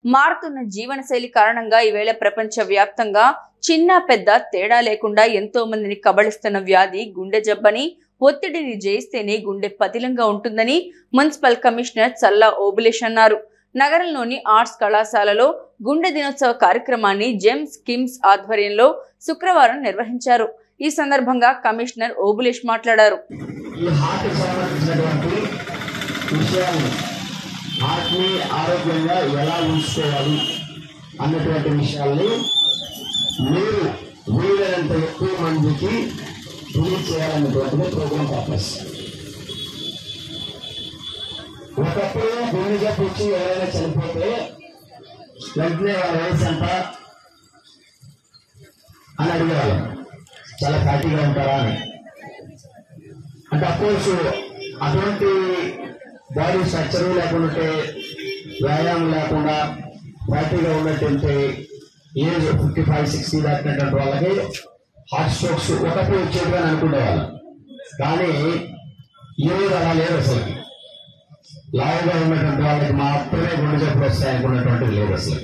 మారుతున్న జీవనశైలి కారణంగా ఈవేళ ప్రపంచ వ్యాప్తంగా చిన్న పెద్ద తేడా లేకుండా ఎంతో మందిని కబళిస్తున్న వ్యాధి గుండె జబ్బని ఒత్తిడిని జయిస్తేనే గుండె పతిలంగా ఉంటుందని మున్సిపల్ కమిషనర్ చల్లా ఓబులేష్ అన్నారు నగరంలోని ఆర్ట్స్ కళాశాలలో గుండె దినోత్సవ కార్యక్రమాన్ని జెమ్స్ కిమ్స్ ఆధ్వర్యంలో శుక్రవారం నిర్వహించారు ఈ సందర్భంగా కమిషనర్ ఓబులేష్ మాట్లాడారు ఈ హార్ట్ సంబంధించినటువంటి విషయాన్ని హార్ట్ని ఆరోగ్యంగా ఎలా ఉంచుకోవాలి అన్నటువంటి విషయాల్ని మీరు వీలైనంత ఎక్కువ మందికి తెలియచేయాలన్నటువంటిది ప్రోగ్రామ్ పర్పస్ ఒకప్పుడు గుండె జబ్బు వచ్చి ఎవరైనా చనిపోతే వెంటనే వాళ్ళ వయసు ఎంత అని అడిగేవాళ్ళం చాలా ఫ్యాటీగా ఉంటారా అని అంటే అఫ్కోర్స్ అటువంటి బాడీ స్ట్రక్చర్ లేకుంటే వ్యాయామం లేకుండా ఫ్యాటీగా ఉన్నటువంటి ఏజ్ ఫిఫ్టీ ఫైవ్ సిక్స్టీ దాటినటువంటి వాళ్ళకి హార్ట్ స్ట్రోక్స్ ఒకప్పుడు వచ్చేది అని అనుకునేవాళ్ళం కానీ ఈ రోజు అలా లేదు అసలు లావుగా ఉన్నటువంటి వాళ్ళకి మాత్రమే గుండె జబ్బులు వస్తాయి అనుకున్నటువంటిది లేదు అసలు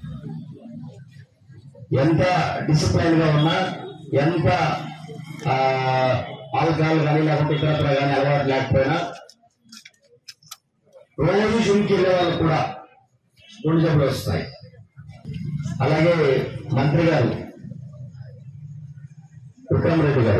ఎంత డిసిప్లైన్ గా ఉన్నా ఎంత ఆల్కహాల్ కానీ లేకపోతే ఇతరత్ర కానీ అలవాటు లేకపోయినా రోజు జిమ్కి వెళ్ళే వాళ్ళకు కూడా గుండె జబ్బులు వస్తాయి అలాగే మంత్రి గారు విక్రమరెడ్డి గారు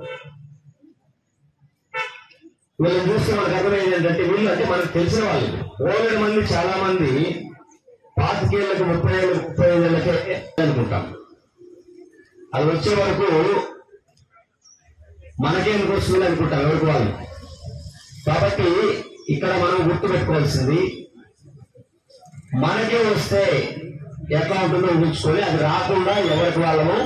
వీళ్ళని చూస్తే మనకు అర్థమైంది ఏంటంటే వీళ్ళు అంటే మనకు తెలిసిన వాళ్ళు ఓల్డ్ మంది చాలా మంది పాతికేళ్లకు ముప్పై ఏళ్ళు ముప్పై ఐదు ఏళ్ళకే అనుకుంటాం అది వచ్చే వరకు మనకే ఎందుకు వస్తుంది అనుకుంటాం ఎవరికి వాళ్ళు కాబట్టి ఇక్కడ మనం గుర్తు పెట్టుకోవాల్సింది మనకే వస్తే ఎట్లా ఉంటుందో ఊహించుకొని అది రాకుండా ఎవరికి వాళ్ళము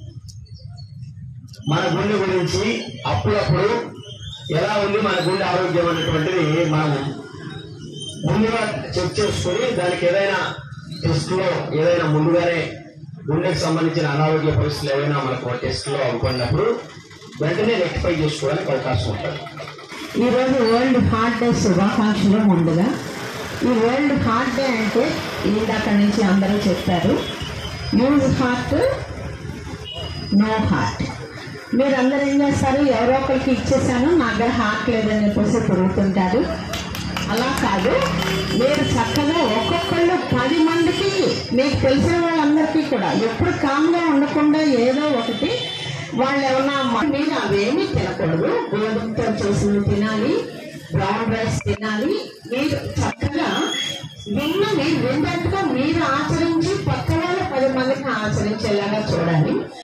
మన గుండె గురించి అప్పుడప్పుడు ఎలా ఉంది మన గుండె ఆరోగ్యం అనేటువంటిది మనం ముందుగా చెక్ చేసుకొని దానికి ఏదైనా టెస్ట్ లో ఏదైనా ముందుగానే గుండెకి సంబంధించిన అనారోగ్య పరిస్థితులు ఏవైనా మనకు టెస్ట్ లో అనుకున్నప్పుడు వెంటనే రెక్టిఫై చేసుకోవడానికి అవకాశం ఉంటుంది ఈ రోజు వరల్డ్ హార్ట్ డే శుభాకాంక్షలు ముందుగా ఈ వరల్డ్ హార్ట్ డే అంటే ఇందాక నుంచి అందరూ చెప్పారు యూజ్ హార్ట్ నో హార్ట్ మీరు అందరూ ఏం చేస్తారు ఎవరో ఒకరికి ఇచ్చేసాను నా దగ్గర హార్ట్ లేదని చెప్పేసి తిరుగుతుంటారు అలా కాదు మీరు చక్కగా ఒక్కొక్కళ్ళు పది మందికి మీకు తెలిసిన వాళ్ళందరికీ కూడా ఎప్పుడు కామ్గా ఉండకుండా ఏదో ఒకటి వాళ్ళు ఏమన్నా మ- మీరు అవేమీ తినకూడదు గోధుమతో చేసినవి తినాలి బ్రౌన్ రైస్ తినాలి మీరు చక్కగా విన్న మీరు విన్నట్టుగా మీరు ఆచరించి పక్క వాళ్ళ పది మందికి ఆచరించేలాగా చూడాలి